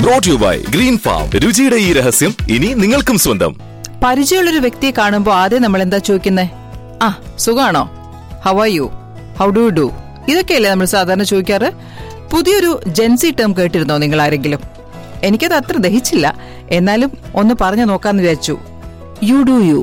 Brought you by green farm രുചിയുടെ ഈ രഹസ്യം ഇനി നിങ്ങൾക്കും സ്വന്തം പരിചയമുള്ളൊരു വ്യക്തിയെ കാണുമ്പോൾ ആദ്യം നമ്മൾ എന്താ ചോദിക്കുന്നേ ആ സുഖാണോ how are you how do do ഇതൊക്കെയല്ലേ നമ്മൾ സാധാരണ ചോദിക്കാറ് പുതിയൊരു ജെൻസി ടേം കേട്ടിരുന്നോ നിങ്ങൾ ആരെങ്കിലും എനിക്കത് അത്ര ദഹിച്ചില്ല എന്നാലും ഒന്ന് പറഞ്ഞു നോക്കാന്ന് വിചാരിച്ചു you do you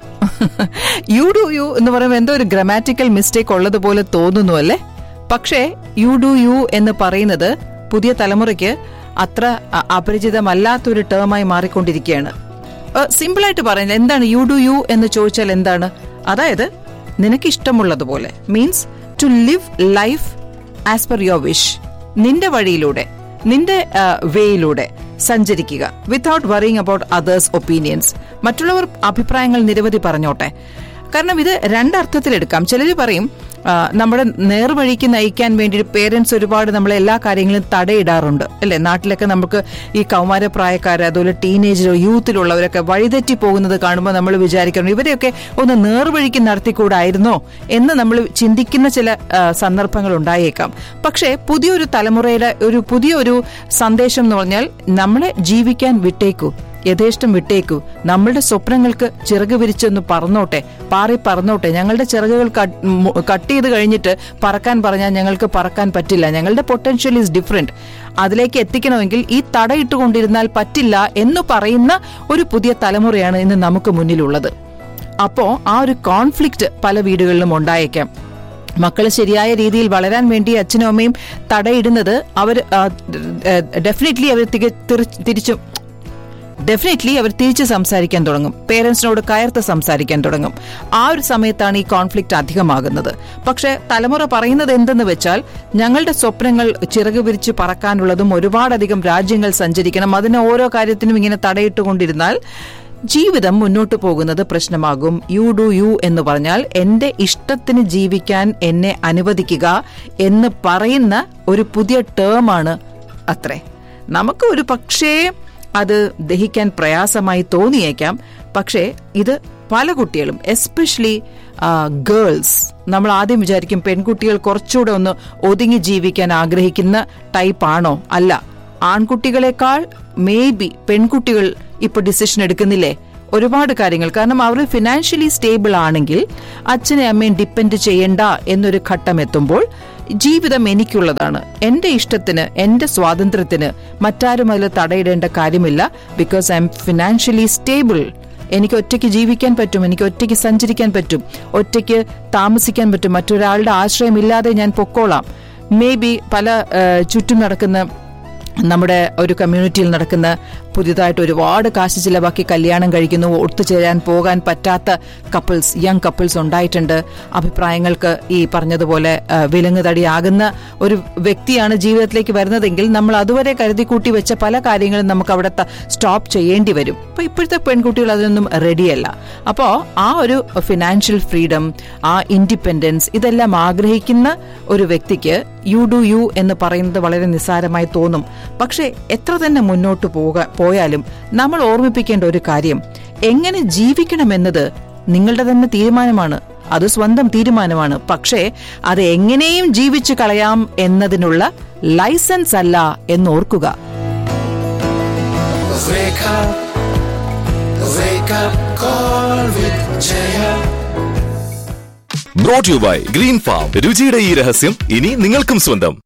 you do you എന്ന് പറയുമ്പോൾ എന്തോ ഒരു ഗ്രമാറ്റിക്കൽ മിസ്റ്റേക്ക് ഉള്ളതുപോലെ തോന്നുന്നു അല്ലേ പക്ഷേ യു ഡു യു എന്ന് പറയുന്നത് പുതിയ തലമുറയ്ക്ക് അത്ര അ- അപരിചിതമല്ലാത്തൊരു ടേമായി മാറിക്കൊണ്ടിരിക്കുകയാണ് സിമ്പിൾ ആയിട്ട് പറയുന്നത് എന്താണ് യു ഡു യു എന്ന് ചോദിച്ചാൽ എന്താണ് അതായത് നിനക്ക് ഇഷ്ടമുള്ളതുപോലെ means to live life as per your wish നിന്റെ വഴിയിലൂടെ നിന്റെ വേയിലൂടെ സഞ്ചരിക്കുക without worrying about others opinions മറ്റുള്ളവർ അഭിപ്രായങ്ങൾ നിരവധി പറഞ്ഞോട്ടെ കാരണം ഇത് രണ്ടർത്ഥത്തിലെടുക്കാം ചിലർ പറയും ആ, നമ്മുടെ നേർവഴിക്ക് നയിക്കാൻ വേണ്ടി പേരൻസ് ഒരുപാട് നമ്മളെ എല്ലാ കാര്യങ്ങളും തടയിടാറുണ്ട് അല്ലെ നാട്ടിലൊക്കെ നമുക്ക് ഈ കൗമാരപ്രായക്കാർ അതുപോലെ ടീനേജിലോ യൂത്തിലുള്ളവരൊക്കെ വഴിതെറ്റി പോകുന്നത് കാണുമ്പോൾ നമ്മൾ വിചാരിക്കണം ഇവരെയൊക്കെ ഒന്ന് നേർവഴിക്ക് നടത്തിക്കൂടായിരുന്നോ എന്ന് നമ്മൾ ചിന്തിക്കുന്ന ചില ആ, സന്ദർഭങ്ങൾ ഉണ്ടായേക്കാം പക്ഷേ പുതിയൊരു തലമുറയുടെ ഒരു പുതിയൊരു സന്ദേശം എന്ന് പറഞ്ഞാൽ നമ്മളെ ജീവിക്കാൻ വിട്ടേക്കൂ യഥേഷ്ടം വിട്ടേക്കൂ നമ്മളുടെ സ്വപ്നങ്ങൾക്ക് ചിറക് വിരിച്ചൊന്ന് പറന്നോട്ടെ പാറി പറന്നോട്ടെ ഞങ്ങളുടെ ചിറകുകൾ കട്ട് മു- കട്ട് ചെയ്ത് കഴിഞ്ഞിട്ട് പറക്കാൻ പറഞ്ഞാൽ ഞങ്ങൾക്ക് പറക്കാൻ പറ്റില്ല ഞങ്ങളുടെ പൊട്ടൻഷ്യൽ ഈസ് ഡിഫറെന്റ് അതിലേക്ക് എത്തിക്കണമെങ്കിൽ ഈ തടയിട്ടുകൊണ്ടിരുന്നാൽ പറ്റില്ല എന്ന് പറയുന്ന ഒരു പുതിയ തലമുറയാണ് ഇന്ന് നമുക്ക് മുന്നിലുള്ളത് അപ്പോ ആ ഒരു കോൺഫ്ലിക്റ്റ് പല വീടുകളിലും ഉണ്ടായേക്കാം മക്കൾ ശരിയായ രീതിയിൽ വളരാൻ വേണ്ടി അച്ഛനും അമ്മയും തടയിടുന്നത് അവർ ഡെഫിനറ്റ്ലി അവർ തിക- തിരി- തിരിച്ചും ഡെഫിനറ്റ്ലി അവർ തിരിച്ച് സംസാരിക്കാൻ തുടങ്ങും പേരൻസിനോട് കയർത്ത് സംസാരിക്കാൻ തുടങ്ങും ആ ഒരു സമയത്താണ് ഈ കോൺഫ്ലിക്റ്റ് അധികമാകുന്നത് പക്ഷെ തലമുറ പറയുന്നത് എന്തെന്ന് വെച്ചാൽ ഞങ്ങളുടെ സ്വപ്നങ്ങൾ ചിറക് വിരിച്ച് പറക്കാനുള്ളതും ഒരുപാടധികം രാജ്യങ്ങൾ സഞ്ചരിക്കണം അതിന് ഓരോ കാര്യത്തിനും ഇങ്ങനെ തടയിട്ടുകൊണ്ടിരുന്നാൽ ജീവിതം മുന്നോട്ട് പോകുന്നത് പ്രശ്നമാകും യു ഡു യു എന്ന് പറഞ്ഞാൽ എന്റെ ഇഷ്ടത്തിന് ജീവിക്കാൻ എന്നെ അനുവദിക്കുക എന്ന് പറയുന്ന ഒരു പുതിയ ടേമാണ് അത്രേ നമുക്ക് ഒരു പക്ഷേ അത് ദഹിക്കാൻ പ്രയാസമായി തോന്നിയേക്കാം പക്ഷേ ഇത് പല കുട്ടികളും എസ്പെഷ്യലി ഗേൾസ് നമ്മൾ ആദ്യം വിചാരിക്കും പെൺകുട്ടികൾ കുറച്ചുകൂടെ ഒന്ന് ഒതുങ്ങി ജീവിക്കാൻ ആഗ്രഹിക്കുന്ന ടൈപ്പ് ആണോ അല്ല ആൺകുട്ടികളെക്കാൾ മേ ബി പെൺകുട്ടികൾ ഇപ്പൊ ഡിസിഷൻ എടുക്കുന്നില്ലേ ഒരുപാട് കാര്യങ്ങൾ കാരണം അവർ ഫിനാൻഷ്യലി സ്റ്റേബിൾ ആണെങ്കിൽ അച്ഛനെ അമ്മയും ഡിപ്പെൻഡ് ചെയ്യണ്ട എന്നൊരു ഘട്ടം എത്തുമ്പോൾ ജീവിതം എനിക്കുള്ളതാണ് എന്റെ ഇഷ്ടത്തിന് എന്റെ സ്വാതന്ത്ര്യത്തിന് മറ്റാരും അതിൽ തടയിടേണ്ട കാര്യമില്ല because I'm financially stable എനിക്ക് ഒറ്റയ്ക്ക് ജീവിക്കാൻ പറ്റും എനിക്ക് ഒറ്റയ്ക്ക് സഞ്ചരിക്കാൻ പറ്റും ഒറ്റയ്ക്ക് താമസിക്കാൻ പറ്റും മറ്റൊരാളുടെ ആശ്രയമില്ലാതെ ഞാൻ പൊക്കോളാം മേ ബി പല ആ, ചുറ്റും നടക്കുന്ന നമ്മുടെ ഒരു കമ്മ്യൂണിറ്റിയിൽ നടക്കുന്ന പുതിയതായിട്ട് ഒരുപാട് കാശ് ചിലവാക്കി കല്യാണം കഴിക്കുന്നു ഒത്തുചേരാൻ പോകാൻ പറ്റാത്ത കപ്പിൾസ് യങ് കപ്പിൾസ് ഉണ്ടായിട്ടുണ്ട് അഭിപ്രായങ്ങൾക്ക് ഈ പറഞ്ഞതുപോലെ ആ, വിലങ്ങുതടിയാകുന്ന ഒരു വ്യക്തിയാണ് ജീവിതത്തിലേക്ക് വരുന്നതെങ്കിൽ നമ്മൾ അതുവരെ കരുതിക്കൂട്ടി വെച്ച പല കാര്യങ്ങളും നമുക്ക് അവിടെ സ്റ്റോപ്പ് ചെയ്യേണ്ടി വരും അപ്പൊ ഇപ്പോഴത്തെ പെൺകുട്ടികൾ അതിനൊന്നും റെഡിയല്ല അപ്പോൾ ആ ഒരു ഫിനാൻഷ്യൽ ഫ്രീഡം ആ ഇൻഡിപെൻഡൻസ് ഇതെല്ലാം ആഗ്രഹിക്കുന്ന ഒരു വ്യക്തിക്ക് യു ഡു യു എന്ന് പറയുന്നത് വളരെ നിസ്സാരമായി തോന്നും പക്ഷേ എത്ര തന്നെ മുന്നോട്ട് പോക പോയാലും നമ്മൾ ഓർമ്മിപ്പിക്കേണ്ട ഒരു കാര്യം എങ്ങനെ ജീവിക്കണമെന്നത് നിങ്ങളുടെ തന്നെ തീരുമാനമാണ് അത് സ്വന്തം തീരുമാനമാണ് പക്ഷേ അത് എങ്ങനെയും ജീവിച്ചു കളയാം എന്നതിനുള്ള ലൈസൻസ് അല്ല എന്നോർക്കുക Wake up, wake up, call with Jaya. Brought you by green farm രുചിയുടെ ഈ രഹസ്യം ഇനി നിങ്ങൾക്കും സ്വന്തം